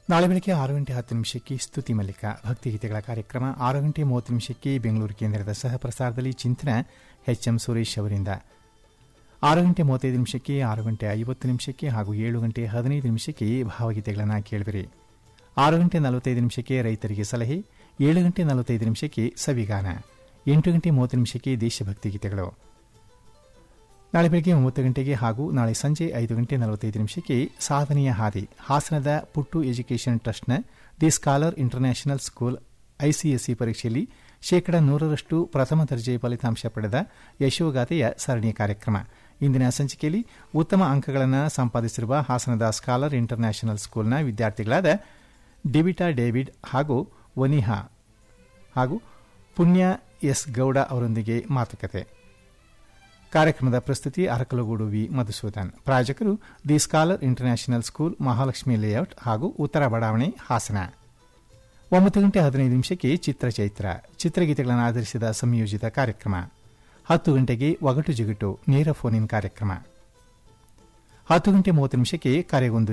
ನಾಳೆ ಬೆಳಗ್ಗೆ ಆರು ಗಂಟೆ ಹತ್ತು ನಿಮಿಷಕ್ಕೆ ಸ್ತುತಿ ಮಲ್ಲಿಕ ಭಕ್ತಿಗೀತೆಗಳ ಕಾರ್ಯಕ್ರಮ ಆರು ಗಂಟೆ ಮೂವತ್ತು ನಿಮಿಷಕ್ಕೆ ಬೆಂಗಳೂರು ಕೇಂದ್ರದ ಸಹ ಪ್ರಸಾರದಲ್ಲಿ ಚಿಂತನ ಎಚ್ ಎಂ ಸುರೇಶ್ ಅವರಿಂದ ಆರು ಗಂಟೆ ಮೂವತ್ತೈದು ನಿಮಿಷಕ್ಕೆ ಆರು ಗಂಟೆ ಐವತ್ತು ನಿಮಿಷಕ್ಕೆ ಹಾಗೂ ಏಳು ಗಂಟೆ ಹದಿನೈದು ನಿಮಿಷಕ್ಕೆ ಭಾವಗೀತೆಗಳನ್ನು ಕೇಳಿಬಿರಿ ಆರು ಗಂಟೆ ನಲವತ್ತೈದು ನಿಮಿಷಕ್ಕೆ ರೈತರಿಗೆ ಸಲಹೆ ಏಳು ಗಂಟೆ ನಲವತ್ತೈದು ನಿಮಿಷಕ್ಕೆ ಸವಿಗಾನ ಎಂಟು ಗಂಟೆ ಮೂವತ್ತು ನಿಮಿಷಕ್ಕೆ ದೇಶಭಕ್ತಿ ಗೀತೆಗಳು ನಾಳೆ ಬೆಳಗ್ಗೆ ಒಂಬತ್ತು ಗಂಟೆಗೆ ಹಾಗೂ ನಾಳೆ ಸಂಜೆ ಐದು ಗಂಟೆ ನಲವತ್ತೈದು ನಿಮಿಷಕ್ಕೆ ಸಾಧನೆಯ ಹಾದಿ ಹಾಸನದ ಪುಟ್ಟು ಎಜುಕೇಷನ್ ಟ್ರಸ್ಟ್ನ the scholar international school ICSE ಪರೀಕ್ಷೆಯಲ್ಲಿ ಶೇಕಡ ನೂರರಷ್ಟು ಪ್ರಥಮ ದರ್ಜೆ ಫಲಿತಾಂಶ ಪಡೆದ ಯಶೋಗಾಥೆಯ ಸರಣಿಯ ಕಾರ್ಯಕ್ರಮ ಇಂದಿನ ಸಂಚಿಕೆಯಲ್ಲಿ ಉತ್ತಮ ಅಂಕಗಳನ್ನು ಸಂಪಾದಿಸಿರುವ ಹಾಸನದ ಸ್ಕಾಲರ್ ಇಂಟರ್ನ್ಯಾಷನಲ್ ಸ್ಕೂಲ್ನ ವಿದ್ಯಾರ್ಥಿಗಳಾದ ಡಿಬಿಟಾ ಡೇವಿಡ್ ಹಾಗೂ ವನಿಹಾ ಹಾಗೂ ಪುಣ್ಯ ಎಸ್ ಗೌಡ ಅವರೊಂದಿಗೆ ಮಾತುಕತೆ ಕಾರ್ಯಕ್ರಮದ ಪ್ರಸ್ತುತಿ ಅರಕಲಗೂಡು ವಿ ಮಧುಸೂದನ್ ಪ್ರಾಯೋಜಕರು the scholar international school Mahalakshmi layout ಹಾಗೂ ಉತ್ತರ ಬಡಾವಣೆ ಹಾಸನ ಒಂಬತ್ತು ಗಂಟೆ ಹದಿನೈದು ನಿಮಿಷಕ್ಕೆ ಚಿತ್ರಚೈತ್ರ ಚಿತ್ರಗೀತೆಗಳನ್ನು ಆಧರಿಸಿದ ಸಂಯೋಜಿತ ಕಾರ್ಯಕ್ರಮ ಹತ್ತು ಗಂಟೆಗೆ ಒಗಟು ಜಿಗುಟು ನೇರ ಫೋನ್ ಇನ್ ಕಾರ್ಯಕ್ರಮ ಹತ್ತು ಗಂಟೆ ಮೂವತ್ತು ನಿಮಿಷಕ್ಕೆ ಕರೆಗೊಂದು